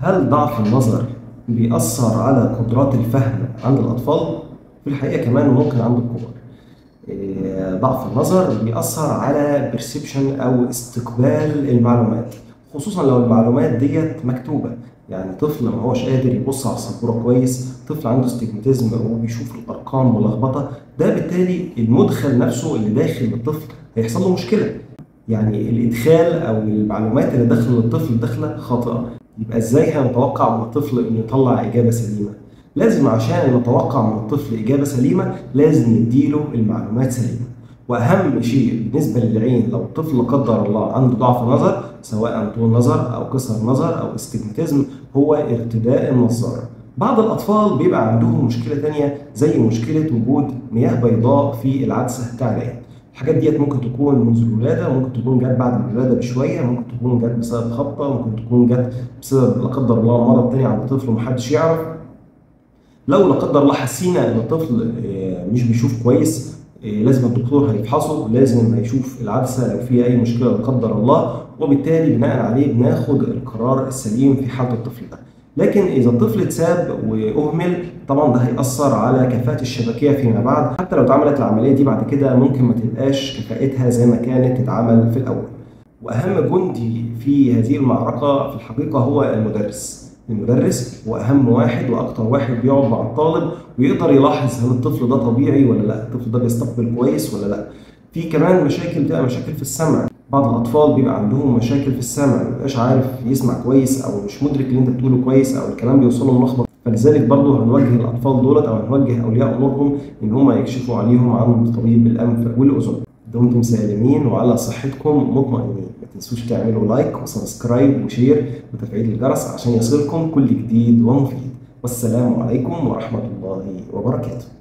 هل ضعف النظر بيأثر على قدرات الفهم عند الأطفال؟ في الحقيقة كمان ممكن عند الكبار. إيه، ضعف النظر بيأثر على perception أو استقبال المعلومات خصوصا لو المعلومات ديت مكتوبة يعني طفل ما هوش قادر يبص على السبورة كويس طفل عنده استجماتيزم وبيشوف الأرقام ملخبطة ده بالتالي المدخل نفسه اللي داخل الطفل هيحصل له مشكلة يعني الإدخال أو المعلومات اللي داخل الطفل داخلة خاطئة يبقى إزاي هنتوقع من الطفل إنه يطلع إجابة سليمة لازم عشان نتوقع من الطفل إجابة سليمة لازم نديله المعلومات سليمة وأهم شيء بالنسبة للعين لو الطفل لا قدر الله عنده ضعف نظر سواء طول نظر أو قصر نظر أو استجماتيزم هو ارتداء النظارة بعض الأطفال بيبقى عندهم مشكلة تانية زي مشكلة وجود مياه بيضاء في العدسة بتاع العين الحاجات ديت ممكن تكون منذ الولادة ممكن تكون جت بعد الولادة بشوية ممكن تكون جت بسبب خبطة ممكن تكون جت بسبب لا قدر الله مرض تاني عند الطفل ومحدش يعرف لو لا قدر الله حسينا ان الطفل آه، مش بيشوف كويس آه، لازم الدكتور هيفحصه لازم هيشوف العدسه لو فيها اي مشكله لا قدر الله وبالتالي بناء عليه بناخد القرار السليم في حاله الطفل ده لكن اذا الطفل اتساب واهمل طبعا ده هيأثر على كفاءة الشبكية فيما بعد حتى لو اتعملت العملية دي بعد كده ممكن ما تبقاش كفاءتها زي ما كانت تتعمل في الأول وأهم جندي في هذه المعركة في الحقيقة هو المدرس المدرس هو أهم واحد وأكتر واحد بيقعد مع الطالب ويقدر يلاحظ هل الطفل ده طبيعي ولا لا الطفل ده بيستقبل كويس ولا لا في كمان مشاكل بتبقى مشاكل في السمع بعض الاطفال بيبقى عندهم مشاكل في السمع ما بيبقاش عارف يسمع كويس او مش مدرك اللي انت بتقوله كويس او الكلام بيوصله ملخبط فلذلك برضه هنوجه الاطفال دولت او هنوجه اولياء امورهم ان هم يكشفوا عليهم عن طبيب الانف والاذن دمتم سالمين وعلى صحتكم مطمئنين ما تنسوش تعملوا لايك وسبسكرايب وشير وتفعيل الجرس عشان يصلكم كل جديد ومفيد والسلام عليكم ورحمة الله وبركاته